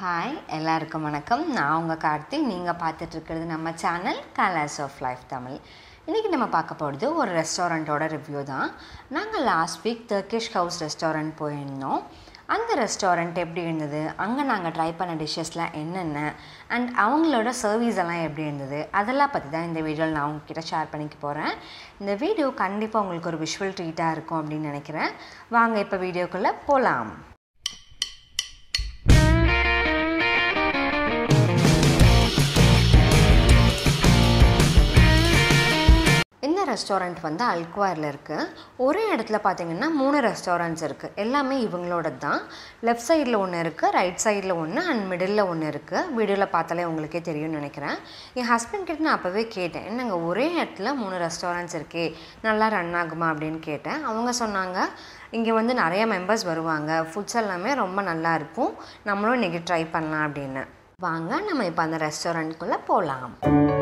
hi எல்லாருக்கும் வணக்கம் நான் உங்கள் கார்த்தி நீங்கள் பார்த்துட்டு இருக்கிறது நம்ம channel colours of life Tamil இன்றைக்கி நம்ம பார்க்க போகிறது ஒரு ரெஸ்டாரண்ட்டோட ரிவ்யூ தான் நாங்கள் last week Turkish house restaurant போயிருந்தோம் அந்த ரெஸ்டாரண்ட் எப்படி இருந்தது அங்கே நாங்கள் ட்ரை பண்ண டிஷ்ஷஸ்லாம் என்னென்ன அண்ட் அவங்களோட சர்வீஸ் எல்லாம் எப்படி இருந்தது அதெல்லாம் பற்றி தான் இந்த வீடியோவில் நான் உங்ககிட்ட ஷேர் பண்ணிக்க போகிறேன் இந்த வீடியோ கண்டிப்பாக உங்களுக்கு ஒரு விஷுவல் ட்ரீட்டாக இருக்கும் அப்படின்னு நினைக்கிறேன் வாங்க இப்போ வீடியோக்குள்ளே போகலாம் இந்த ரெஸ்டாரண்ட் வந்து அல்குவாரில் இருக்குது ஒரே இடத்துல பார்த்தீங்கன்னா மூணு ரெஸ்டாரண்ட்ஸ் இருக்குது எல்லாமே இவங்களோட தான் லெஃப்ட் சைடில் ஒன்று இருக்குது ரைட் சைடில் ஒன்று அண்ட் மிடில் ஒன்று இருக்குது வீடியோவில் பார்த்தாலே உங்களுக்கே தெரியும்னு நினைக்கிறேன் என் ஹஸ்பண்ட் கிட்ட நான் அப்போவே கேட்டேன் என்னங்க ஒரே இடத்துல மூணு ரெஸ்டாரண்ட்ஸ் இருக்கே நல்லா ரன் ஆகுமா அப்படின்னு கேட்டேன் அவங்க சொன்னாங்க இங்கே வந்து நிறைய மெம்பர்ஸ் வருவாங்க ஃபுட்ஸ் எல்லாமே ரொம்ப நல்லா இருக்கும் நம்மளும் இன்றைக்கி ட்ரை பண்ணலாம் அப்படின்னு வாங்க நம்ம இப்போ அந்த ரெஸ்டாரண்ட்குள்ளே போகலாம்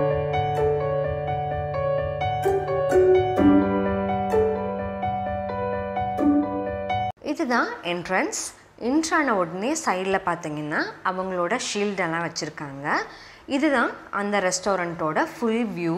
இதுதான் என்ட்ரன்ஸ் இன்ட்ரான உடனே சைடில் பார்த்தீங்கன்னா அவங்களோட ஷீல்டெல்லாம் வச்சுருக்காங்க இதுதான் அந்த ரெஸ்டாரண்ட்டோட ஃபுல் வியூ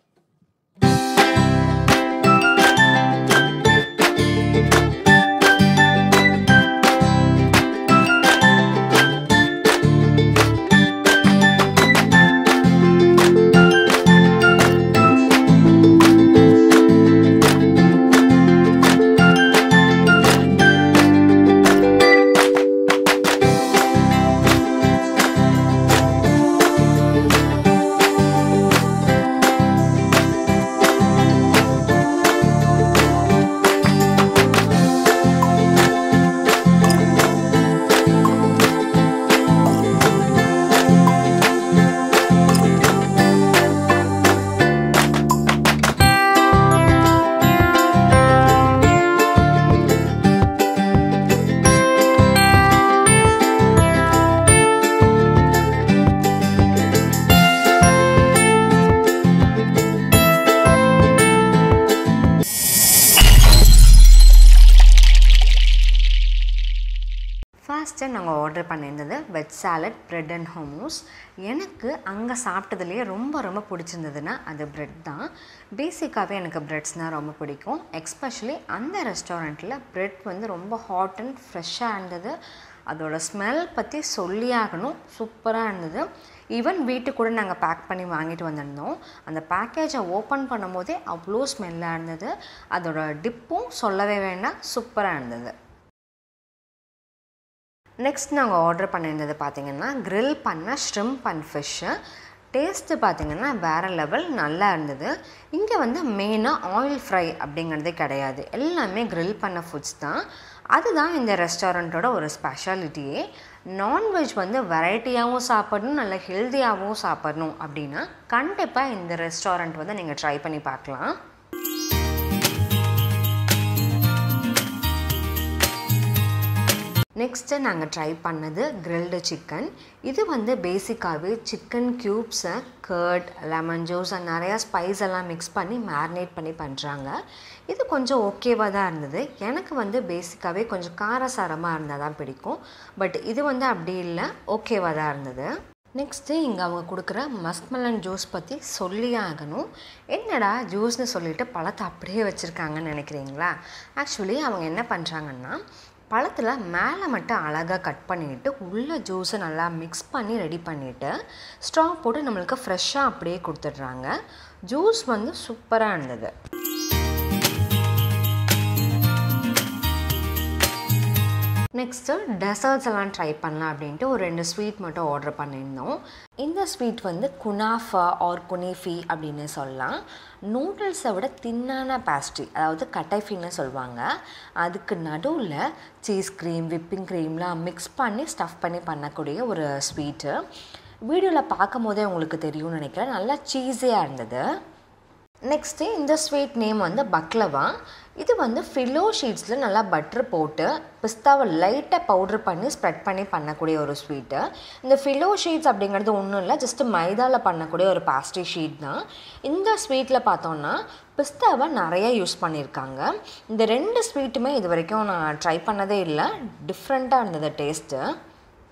ஃபர்ஸ்ட்டு நாங்கள் ஆர்டர் பண்ணியிருந்தது veg salad bread and hummus எனக்கு அங்கே சாப்பிட்டதுலேயே ரொம்ப ரொம்ப பிடிச்சிருந்ததுன்னா அது ப்ரெட் தான் பேசிக்காகவே எனக்கு ப்ரெட்ஸ்னால் ரொம்ப பிடிக்கும் எக்ஸ்பெஷலி அந்த ரெஸ்டாரண்ட்டில் ப்ரெட் வந்து ரொம்ப ஹாட் அண்ட் ஃப்ரெஷ்ஷாக இருந்தது அதோட ஸ்மெல் பற்றி சொல்லியாகணும் சூப்பராக இருந்தது ஈவன் வீட்டுக்கு கூட நாங்கள் பேக் பண்ணி வாங்கிட்டு வந்திருந்தோம் அந்த பேக்கேஜை ஓப்பன் பண்ணும் போதே அவ்வளோ ஸ்மெல்லாக இருந்தது அதோட டிப்பும் சொல்லவே வேண்டாம் சூப்பராக இருந்தது நெக்ஸ்ட் நாங்கள் ஆர்டர் பண்ணியிருந்தது பார்த்திங்கன்னா க்ரில் பண்ண ஷ்ரிம்ப் அண்ட் ஃபிஷ்ஷு டேஸ்ட்டு பார்த்திங்கன்னா வேறு லெவல் நல்லா இருந்தது இங்கே வந்து மெயினாக ஆயில் ஃப்ரை அப்படிங்கிறதே கிடையாது எல்லாமே க்ரில் பண்ண ஃபுட்ஸ் தான் அதுதான் இந்த ரெஸ்டாரண்ட்டோட ஒரு ஸ்பெஷாலிட்டியே நான்வெஜ் வந்து வெரைட்டியாகவும் சாப்பிடணும் நல்ல ஹெல்த்தியாகவும் சாப்பிடணும் அப்படின்னா கண்டிப்பாக இந்த ரெஸ்டாரண்ட் வந்து நீங்கள் ட்ரை பண்ணி பார்க்கலாம் நெக்ஸ்ட்டு நாங்கள் ட்ரை பண்ணது கிரில்டு சிக்கன் இது வந்து பேசிக்காகவே சிக்கன் க்யூப்ஸை கர்ட் லெமன் ஜூஸ் அண்ட் நிறையா ஸ்பைஸ் எல்லாம் மிக்ஸ் பண்ணி மேரினேட் பண்ணி பண்ணுறாங்க இது கொஞ்சம் ஓகேவாக தான் இருந்தது எனக்கு வந்து பேசிக்காகவே கொஞ்சம் காரசாரமாக இருந்தால் தான் பிடிக்கும் பட் இது வந்து அப்படி இல்லை ஓகேவாக தான் இருந்தது நெக்ஸ்ட்டு இங்கே அவங்க கொடுக்குற மஸ்க்மெலன் ஜூஸ் பற்றி சொல்லியே ஆகணும் என்னடா ஜூஸ்னு சொல்லிட்டு பழத்தை அப்படியே வச்சுருக்காங்கன்னு நினைக்கிறீங்களா ஆக்சுவலி அவங்க என்ன பண்ணுறாங்கன்னா பழத்தில் மேலே மட்டும் அழகாக கட் பண்ணிவிட்டு உள்ளே ஜூஸை நல்லா மிக்ஸ் பண்ணி ரெடி பண்ணிவிட்டு ஸ்ட்ரா போட்டு நம்மளுக்கு ஃப்ரெஷ்ஷாக அப்படியே கொடுத்துட்றாங்க ஜூஸ் வந்து சூப்பராக இருந்தது நெக்ஸ்ட்டு டெசர்ட்ஸ் எல்லாம் ட்ரை பண்ணலாம் அப்படின்ட்டு ஒரு ரெண்டு ஸ்வீட் மட்டும் ஆர்டர் பண்ணியிருந்தோம் இந்த ஸ்வீட் வந்து குனாஃபா ஆர் குனேஃபி அப்படின்னு சொல்லலாம் நூடுல்ஸை விட தின்னான பேஸ்ட்ரி அதாவது கட்டைஃபின்னு சொல்லுவாங்க அதுக்கு நடுவில் சீஸ் க்ரீம் விப்பிங் க்ரீம்லாம் மிக்ஸ் பண்ணி ஸ்டஃப் பண்ணி பண்ணக்கூடிய ஒரு ஸ்வீட்டு வீடியோவில் பார்க்கும் போதே உங்களுக்கு தெரியும்னு நினைக்கிறேன் நல்லா சீஸியாக இருந்தது நெக்ஸ்ட்டு இந்த ஸ்வீட் நேம் வந்து பக்லவா இது வந்து ஃபிலோ ஷீட்ஸில் நல்லா பட்ரு போட்டு பிஸ்தாவை லைட்டாக பவுட்ரு பண்ணி ஸ்ப்ரெட் பண்ணி பண்ணக்கூடிய ஒரு ஸ்வீட்டு இந்த ஃபிலோ ஷீட்ஸ் அப்படிங்கிறது ஒன்றும் இல்லை ஜஸ்ட்டு மைதாவில் பண்ணக்கூடிய ஒரு பாஸ்ட்ரி ஷீட் தான் இந்த ஸ்வீட்டில் பார்த்தோன்னா பிஸ்தாவை நிறைய யூஸ் பண்ணியிருக்காங்க இந்த ரெண்டு ஸ்வீட்டுமே இது வரைக்கும் நான் ட்ரை பண்ணதே இல்லை டிஃப்ரெண்ட்டாக இருந்தது டேஸ்ட்டு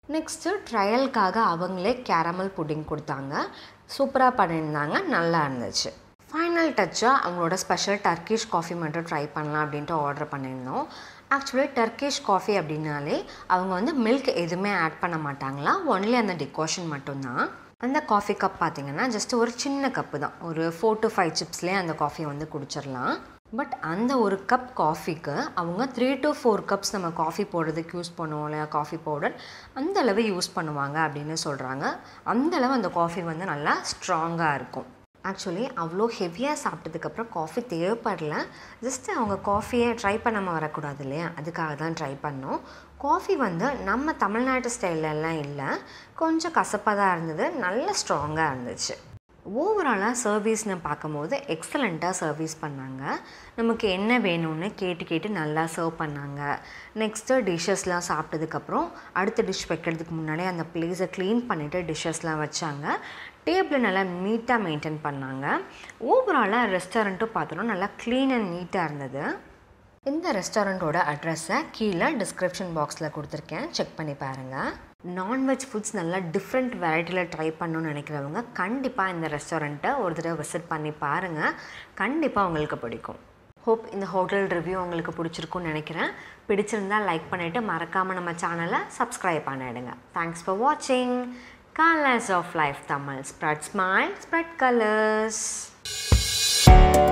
நெக்ஸ்ட்டு ட்ரையலுக்காக அவங்களே கேரமல் புட்டிங் கொடுத்தாங்க சூப்பராக பண்ணியிருந்தாங்க நல்லா இருந்துச்சு ஃபைனல் டச்சாக அவங்களோட ஸ்பெஷல் டர்க்கிஷ் காஃபி மட்டும் ட்ரை பண்ணலாம் அப்படின்ட்டு ஆர்டர் பண்ணியிருந்தோம் ஆக்சுவலி டர்க்கிஷ் காஃபி அப்படின்னாலே அவங்க வந்து மில்க் எதுவுமே ஆட் பண்ண மாட்டாங்களா ஒன்லி அந்த டிகாஷன் மட்டும்தான் அந்த காஃபி கப் பார்த்தீங்கன்னா ஜஸ்ட் ஒரு சின்ன கப்பு தான் ஒரு ஃபோர் டு ஃபைவ் சிப்ஸ்லேயே அந்த காஃபியை வந்து குடிச்சிடலாம் பட் அந்த ஒரு கப் காஃபிக்கு அவங்க த்ரீ டு ஃபோர் கப்ஸ் நம்ம காஃபி போடுறதுக்கு யூஸ் பண்ணுவோம் இல்லையா காஃபி பவுடர் அந்த அளவு யூஸ் பண்ணுவாங்க அப்படின்னு சொல்கிறாங்க அந்த அளவு அந்த காஃபி வந்து நல்லா ஸ்ட்ராங்காக இருக்கும் ஆக்சுவலி அவ்வளோ ஹெவியாக சாப்பிட்டதுக்கப்புறம் காஃபி தேவைப்படல ஜஸ்ட் அவங்க காஃபியை ட்ரை பண்ணாமல் வரக்கூடாது இல்லையா அதுக்காக தான் ட்ரை பண்ணோம் காஃபி வந்து நம்ம தமிழ்நாட்டு ஸ்டைல்லலாம் இல்லை கொஞ்சம் கசப்பாக தான் இருந்தது நல்ல ஸ்ட்ராங்காக இருந்துச்சு ஓவராலாக சர்வீஸ்னு பார்க்கும்போது எக்ஸலண்ட்டாக சர்வீஸ் பண்ணாங்க நமக்கு என்ன வேணும்னு கேட்டு கேட்டு நல்லா சர்வ் பண்ணாங்க நெக்ஸ்ட்டு டிஷ்ஷஸ்லாம் சாப்பிட்டதுக்கப்புறம் அடுத்த டிஷ் வைக்கிறதுக்கு முன்னாடி அந்த பிளேஸை க்ளீன் பண்ணிவிட்டு டிஷ்ஷஸ்லாம் வச்சாங்க டேபிளை நல்லா நீட்டாக மெயின்டைன் பண்ணாங்க ஓவராலாக ரெஸ்டாரண்ட்டும் பார்த்தோன்னா நல்லா க்ளீன் அண்ட் நீட்டாக இருந்தது இந்த ரெஸ்டாரண்ட்டோட அட்ரஸை கீழே டிஸ்கிரிப்ஷன் பாக்ஸில் கொடுத்துருக்கேன் செக் பண்ணி பாருங்கள் நான்வெஜ் ஃபுட்ஸ் நல்லா டிஃப்ரெண்ட் வெரைட்டியில் ட்ரை பண்ணணும்னு நினைக்கிறவங்க கண்டிப்பாக இந்த ரெஸ்டாரண்ட்டை ஒரு தடவை விசிட் பண்ணி பாருங்கள் கண்டிப்பாக உங்களுக்கு பிடிக்கும் ஹோப் இந்த ஹோட்டல் ரிவ்யூ உங்களுக்கு பிடிச்சிருக்குன்னு நினைக்கிறேன் பிடிச்சிருந்தா லைக் பண்ணிவிட்டு மறக்காமல் நம்ம சேனலை சப்ஸ்கிரைப் பண்ணிடுங்க தேங்க்ஸ் ஃபார் வாட்சிங் colours of life Tamil spread smile spread colours